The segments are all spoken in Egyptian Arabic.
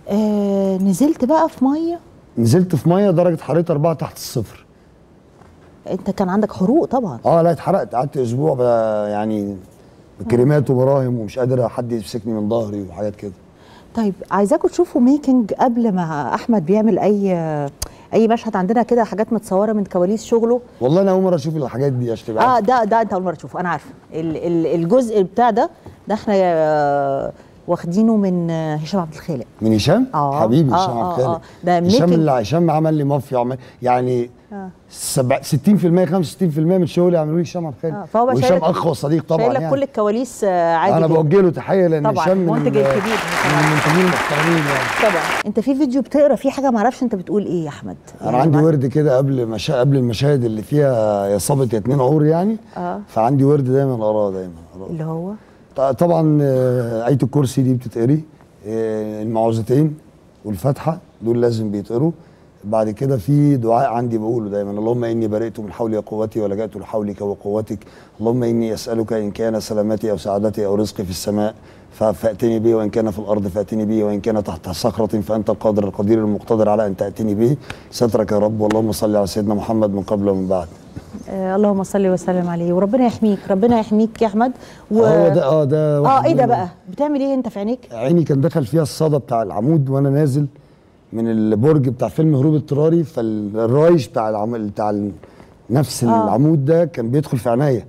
آه نزلت بقى في ميه نزلت في ميه درجه حرارتها 4 تحت الصفر انت كان عندك حروق طبعا اه لا اتحرقت قعدت اسبوع بقى يعني بكريمات وبراهم ومش قادر حد يمسكني من ظهري وحاجات كده طيب عايزاكم تشوفوا ميكنج قبل ما احمد بيعمل اي اي مشهد عندنا كده حاجات متصوره من كواليس شغله والله انا اول مره اشوف الحاجات دي عشان تبقى اه عارف. ده ده انت اول مره تشوفه انا عارفه ال- ال- الجزء بتاع ده ده احنا آه، واخدينه من آه، هشام عبد الخالق من هشام آه، حبيبي آه، هشام آه، عبد الخالق آه. ده هشام making- اللي هشام عمل لي مافيا عمل يعني آه. سبع 60% 65% من شغلي عملوا لي هشام عبد اه الخالق فهو بقى وهشام شايلك- اخ وصديق طبعا شايل لك يعني كل الكواليس آه، عادي انا جدا. بوجه له تحيه لان طبعاً، هشام من منتج ال- الكبير من طبعاً. المنتجين المحترمين يعني طبعا انت في فيديو بتقرا فيه حاجه ما اعرفش انت بتقول ايه يا احمد انا عندي ورد كده قبل مشا... قبل المشاهد اللي فيها يا صابت يا اتنين عور يعني اه فعندي ورد دايما اقراه دايما أقراه. اللي هو ط- طبعا آه، آية الكرسي دي بتتقري آه، المعوذتين والفاتحة دول لازم بيتقروا بعد كده في دعاء عندي بقوله دايما اللهم اني برئت من حولي وقوتي ولجأت لحولك وقوتك اللهم اني اسالك ان كان سلامتي او سعادتي او رزقي في السماء ف- فاتني به وان كان في الارض فاتني به وان كان تحت صخره فانت القادر القدير المقتدر على ان تاتني به سترك يا رب اللهم صل على سيدنا محمد من قبل ومن بعد آه اللهم صل وسلم عليه وربنا يحميك ربنا يحميك يا احمد و... هو ده اه ده اه واحد ايه ده منهم. بقى بتعمل ايه انت في عينيك عيني كان دخل فيها الصدى بتاع العمود وانا نازل من البرج بتاع فيلم هروب اضطراري فالرايش بتاع العمود بتاع ال- نفس آه. آه. العمود ده كان بيدخل في عينيا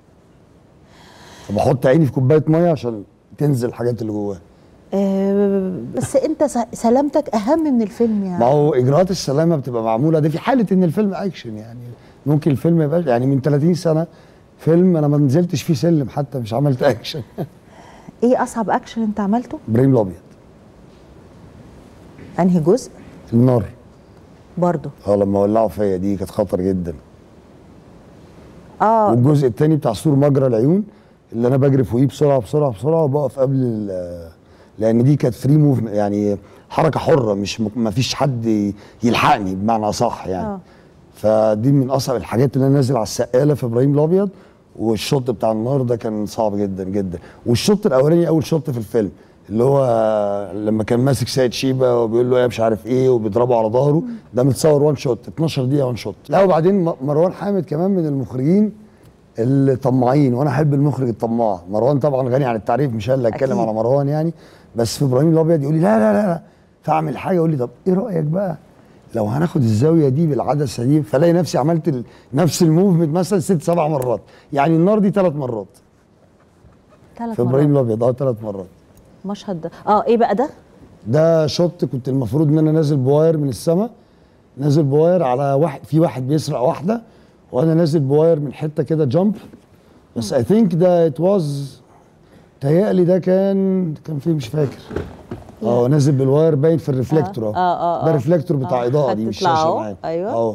فبحط عيني في كوبايه ميه عشان تنزل الحاجات اللي جواها آه بس انت س- سلامتك اهم من الفيلم ما يعني هو اجراءات السلامه بتبقى معموله ده في حاله ان الفيلم اكشن يعني ممكن الفيلم يبقى يعني من 30 سنه فيلم انا ما نزلتش فيه سلم حتى مش عملت اكشن ايه اصعب اكشن انت عملته ابراهيم الابيض انهي جزء النار برضه اه لما ولعوا فيا دي كانت خطر جدا اه والجزء الثاني بتاع سور مجرى العيون اللي انا بجري فوقيه بسرعه بسرعه بسرعه وبقف قبل ال- لان دي كانت فري موف يعني حركه حره مش م- ما فيش حد يلحقني بمعنى اصح يعني آه. فدي من اصعب الحاجات اللي انا نازل على السقاله في ابراهيم الابيض والشوط بتاع النار ده كان صعب جدا جدا والشوط الاولاني اول شوط في الفيلم اللي هو لما كان ماسك سيد شيبه وبيقول له ايه مش عارف ايه وبيضربه على ظهره ده متصور وان شوت 12 دقيقه وان شوت لا وبعدين م- مروان حامد كمان من المخرجين الطماعين وانا احب المخرج الطماع مروان طبعا غني عن التعريف مش انا اللي اتكلم أكيد. على مروان يعني بس في ابراهيم الابيض يقول لي لا لا لا لا فاعمل حاجه يقول لي طب ايه رايك بقى لو هناخد الزاويه دي بالعدسه دي فلاقي نفسي عملت ال... نفس الموفمنت مثلا ست سبع مرات يعني النار دي ثلاث مرات ثلاث في ابراهيم مرات الابيض اه ثلاث مرات مشهد ده اه ايه بقى ده ده شوت كنت المفروض ان انا نازل بواير من السماء نازل بواير على واحد في واحد بيسرق واحده وانا نازل بواير من حته كده جامب بس اي ثينك ده ات واز تهيألي ده كان كان فيه مش فاكر اه نازل بالواير باين في الريفلكتور آه، آه، ده آه. الريفلكتور بتاع آه، اضاءه دي خدت مش تطلع شاشه أهو، معاك أيوة. اه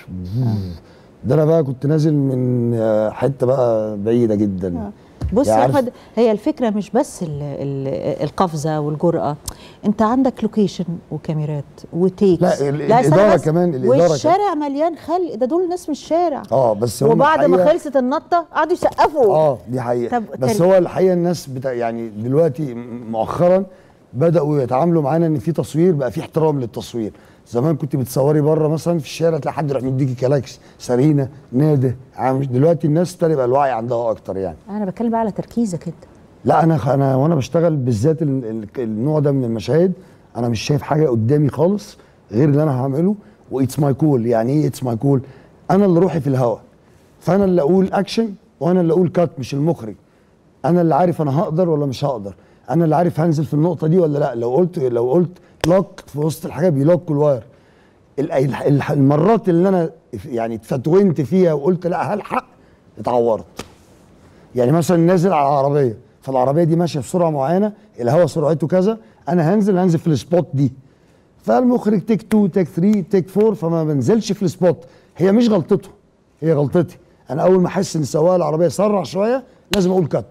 ده انا بقى كنت نازل من آه، حته بقى بعيده جدا بص يعني يا عارف- احمد هي الفكره مش بس ال ال القفزه والجرأه انت عندك لوكيشن وكاميرات وتيكس لا، ال- استنى الإدارة بس. كمان، الإدارة كمان. والشارع مليان خلق ده دول ناس من الشارع اه بس هم وبعد ما الحقيقة- خلصت النطه قعدوا يسقفوا اه دي حقيقه طب بس كان- هو الحقيقه الناس بتا يعني دلوقتي م- مؤخرا بداوا يتعاملوا معانا ان في تصوير بقى في احترام للتصوير زمان كنت بتصوري بره مثلا في الشارع تلاقي حد يروح مديكي كلاكس سرينه ناده عامل دلوقتي الناس ابتدى بقى الوعي عندها اكتر يعني انا بتكلم بقى على تركيزك انت لا انا خ- انا وانا بشتغل بالذات ال- ال- النوع ده من المشاهد انا مش شايف حاجه قدامي خالص غير اللي انا هعمله واتس ماي كول يعني ايه اتس ماي كول انا اللي روحي في الهوا فانا اللي اقول اكشن وانا اللي اقول كات مش المخرج انا اللي عارف انا هقدر ولا مش هقدر انا اللي عارف هنزل في النقطه دي ولا لا لو قلت لو قلت لوك في وسط الحاجه بيلوك الواير ال- ال- ال- المرات اللي انا يعني اتفتونت فيها وقلت لا هلحق اتعورت يعني مثلا نازل على عربيه فالعربيه دي ماشيه بسرعه معينه الهواء سرعته كذا انا هنزل هنزل في السبوت دي فالمخرج تيك 2 تيك 3 تيك 4 فما بنزلش في السبوت هي مش غلطته هي غلطتي انا اول ما احس ان سواق العربيه سرع شويه لازم اقول كات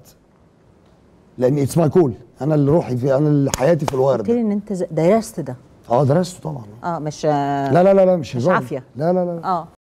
لان اتس ماي كول انا اللي روحي في انا اللي حياتي في الواير قلت لي ده ان انت ز- درست ده اه درسته طبعا اه مش لا لا لا لا مش مش هزار عافية. لا لا لا اه